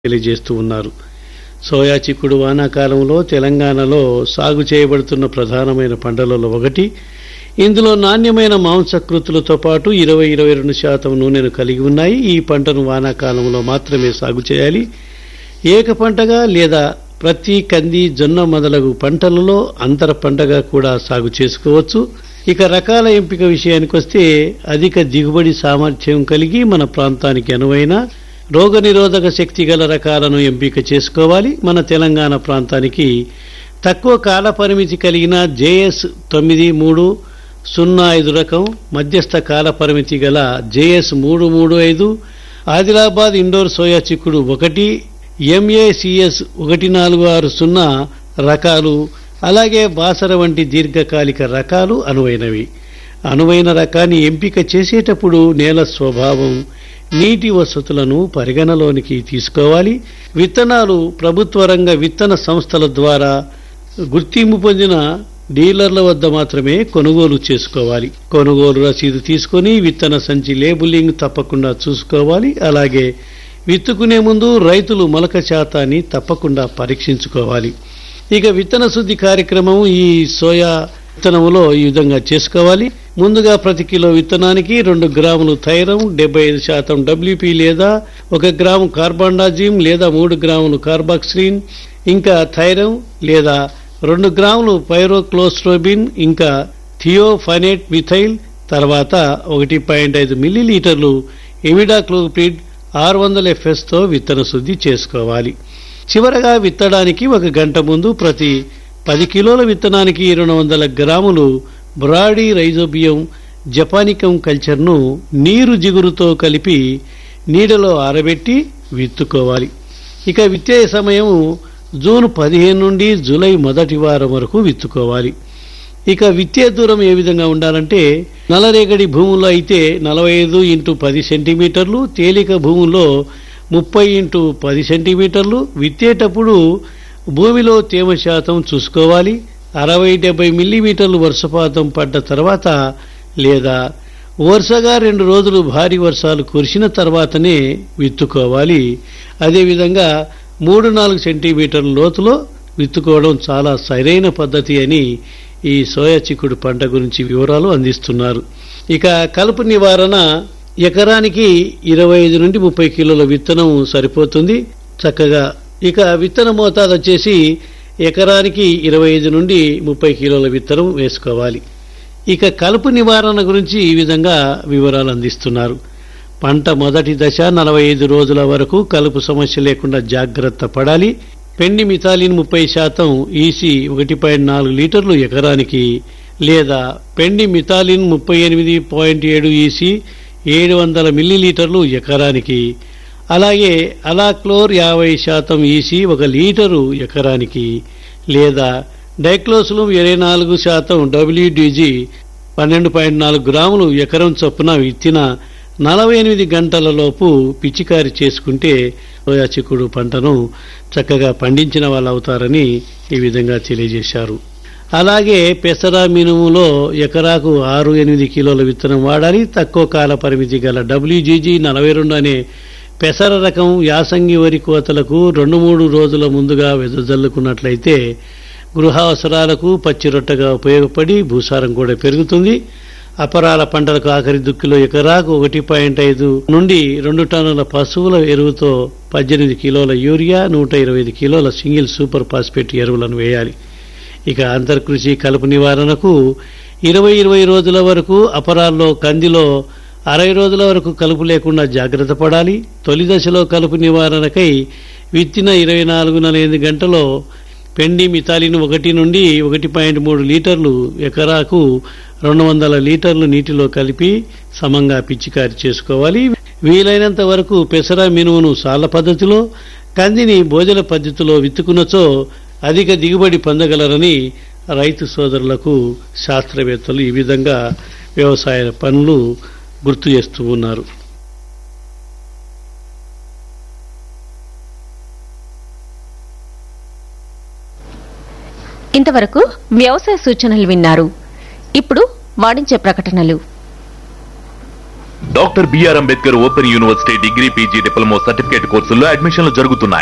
తెలియజేస్తూ ఉన్నారు సోయా చిక్కుడు వానాకాలంలో తెలంగాణలో సాగు చేయబడుతున్న ప్రధానమైన పంటలలో ఒకటి ఇందులో నాణ్యమైన మాంసకృతులతో పాటు ఇరవై ఇరవై రెండు శాతం నూనెను కలిగి ఉన్నాయి ఈ పంటను వానాకాలంలో మాత్రమే సాగు చేయాలి ఏక పంటగా లేదా ప్రతి కంది జొన్న మొదలగు పంటలలో అంతర పంటగా కూడా సాగు చేసుకోవచ్చు ఇక రకాల ఎంపిక విషయానికి వస్తే అధిక దిగుబడి సామర్థ్యం కలిగి మన ప్రాంతానికి అనువైన రోగనిరోధక శక్తి గల రకాలను ఎంపిక చేసుకోవాలి మన తెలంగాణ ప్రాంతానికి తక్కువ కాల పరిమితి కలిగిన జేఎస్ తొమ్మిది మూడు సున్నా ఐదు రకం మధ్యస్థ కాల పరిమితి గల జేఎస్ మూడు మూడు ఐదు ఆదిలాబాద్ ఇండోర్ సోయా చిక్కుడు ఒకటి ఎంఏసిఎస్ ఒకటి నాలుగు ఆరు సున్నా రకాలు అలాగే బాసర వంటి దీర్ఘకాలిక రకాలు అనువైనవి అనువైన రకాన్ని ఎంపిక చేసేటప్పుడు నేల స్వభావం నీటి వసతులను పరిగణలోనికి తీసుకోవాలి విత్తనాలు ప్రభుత్వ రంగ విత్తన సంస్థల ద్వారా గుర్తింపు పొందిన డీలర్ల వద్ద మాత్రమే కొనుగోలు చేసుకోవాలి కొనుగోలు రసీదు తీసుకొని విత్తన సంచి లేబులింగ్ తప్పకుండా చూసుకోవాలి అలాగే విత్తుకునే ముందు రైతులు మొలక శాతాన్ని తప్పకుండా పరీక్షించుకోవాలి ఇక విత్తన శుద్ధి కార్యక్రమం ఈ సోయా విత్తనములో ఈ విధంగా చేసుకోవాలి ముందుగా ప్రతి కిలో విత్తనానికి రెండు గ్రాములు థైరం డెబ్బై ఐదు శాతం డబ్ల్యూపీ లేదా ఒక గ్రాము కార్బాండాజిమ్ లేదా మూడు గ్రాములు కార్బాక్సిలిన్ ఇంకా థైరం లేదా రెండు గ్రాములు పైరోక్లోస్ట్రోబిన్ ఇంకా థియోఫైనేట్ మిథైల్ తర్వాత ఒకటి పాయింట్ ఐదు మిల్లీలీటర్లు ఎమిడాక్లోపిడ్ ఆరు వందల ఎఫ్ఎస్తో విత్తన శుద్ధి చేసుకోవాలి చివరగా విత్తడానికి ఒక గంట ముందు ప్రతి పది కిలోల విత్తనానికి రెండు వందల గ్రాములు బ్రాడీ రైజోబియం జపానికం కల్చర్ను నీరు జిగురుతో కలిపి నీడలో ఆరబెట్టి విత్తుకోవాలి ఇక విత్తే సమయం జూన్ పదిహేను నుండి జూలై మొదటి వారం వరకు విత్తుకోవాలి ఇక విత్తే దూరం ఏ విధంగా ఉండాలంటే నల్లరేగడి భూముల్లో అయితే నలభై ఐదు ఇంటూ పది సెంటీమీటర్లు తేలిక భూముల్లో ముప్పై ఇంటూ పది సెంటీమీటర్లు విత్తేటప్పుడు భూమిలో తేమ శాతం చూసుకోవాలి అరవై డెబ్బై మిల్లీమీటర్లు వర్షపాతం పడ్డ తర్వాత లేదా వరుసగా రెండు రోజులు భారీ వర్షాలు కురిసిన తర్వాతనే విత్తుకోవాలి అదేవిధంగా మూడు నాలుగు సెంటీమీటర్ల లోతులో విత్తుకోవడం చాలా సరైన పద్ధతి అని ఈ సోయా చిక్కుడు పంట గురించి వివరాలు అందిస్తున్నారు ఇక కలుపు నివారణ ఎకరానికి ఇరవై ఐదు నుండి ముప్పై కిలోల విత్తనం సరిపోతుంది చక్కగా ఇక విత్తన మోతాదు వచ్చేసి ఎకరానికి ఇరవై ఐదు నుండి ముప్పై కిలోల విత్తనం వేసుకోవాలి ఇక కలుపు నివారణ గురించి ఈ విధంగా వివరాలు అందిస్తున్నారు పంట మొదటి దశ నలభై ఐదు రోజుల వరకు కలుపు సమస్య లేకుండా జాగ్రత్త పడాలి పెండి మిథాలిన్ ముప్పై శాతం ఈసీ ఒకటి పాయింట్ నాలుగు లీటర్లు ఎకరానికి లేదా పెండి మిథాలిన్ ముప్పై ఎనిమిది పాయింట్ ఏడు ఈసీ ఏడు వందల మిల్లీలీటర్లు ఎకరానికి అలాగే అలాక్లోర్ యాభై శాతం ఈసీ ఒక లీటరు ఎకరానికి లేదా డైక్లోసులు ఇరవై నాలుగు శాతం డబ్ల్యూడీజీ పన్నెండు పాయింట్ నాలుగు గ్రాములు ఎకరం చొప్పున విత్తిన నలభై ఎనిమిది గంటల లోపు పిచికారి చేసుకుంటే సోయా చిక్కుడు పంటను చక్కగా పండించిన వాళ్ళు అవుతారని ఈ విధంగా తెలియజేశారు అలాగే పెసర మినుములో ఎకరాకు ఆరు ఎనిమిది కిలోల విత్తనం వాడాలి తక్కువ కాల పరిమితి గల డబ్ల్యూజీజీ నలభై రెండు అనే పెసర రకం యాసంగి వరి కోతలకు రెండు మూడు రోజుల ముందుగా వెదజల్లుకున్నట్లయితే గృహ అవసరాలకు పచ్చి రొట్టెగా ఉపయోగపడి భూసారం కూడా పెరుగుతుంది అపరాల పంటలకు ఆఖరి దుక్కిలో ఎకరాకు ఒకటి పాయింట్ ఐదు నుండి రెండు టన్నుల పశువుల ఎరువుతో పద్దెనిమిది కిలోల యూరియా నూట ఇరవై ఐదు కిలోల సింగిల్ సూపర్ ఫాస్ఫేట్ ఎరువులను వేయాలి ఇక అంతర్కృషి కలుపు నివారణకు ఇరవై ఇరవై రోజుల వరకు అపరాల్లో కందిలో అరవై రోజుల వరకు కలుపు లేకుండా జాగ్రత్త పడాలి తొలి దశలో కలుపు నివారణకై విత్తిన ఇరవై నాలుగు నలభై గంటలో పెండి మితాలిన్ ఒకటి నుండి ఒకటి పాయింట్ మూడు లీటర్లు ఎకరాకు రెండు వందల లీటర్లు నీటిలో కలిపి సమంగా పిచికారి చేసుకోవాలి వీలైనంత వరకు పెసర మినుమును సాల పద్ధతిలో కందిని భోజన పద్ధతిలో విత్తుకున్నచో అధిక దిగుబడి పొందగలరని రైతు సోదరులకు శాస్త్రవేత్తలు ఈ విధంగా వ్యవసాయ పనులు గుర్తు చేస్తూ ఉన్నారు ఇంతవరకు వ్యవసాయ సూచనలు విన్నారు ఇప్పుడు వాణిజ్య ప్రకటనలు doctor B R Ambedkar open university degree PG diploma certificate కోర్సుల్లో అడ్మిషన్లు జరుగుతున్నాయి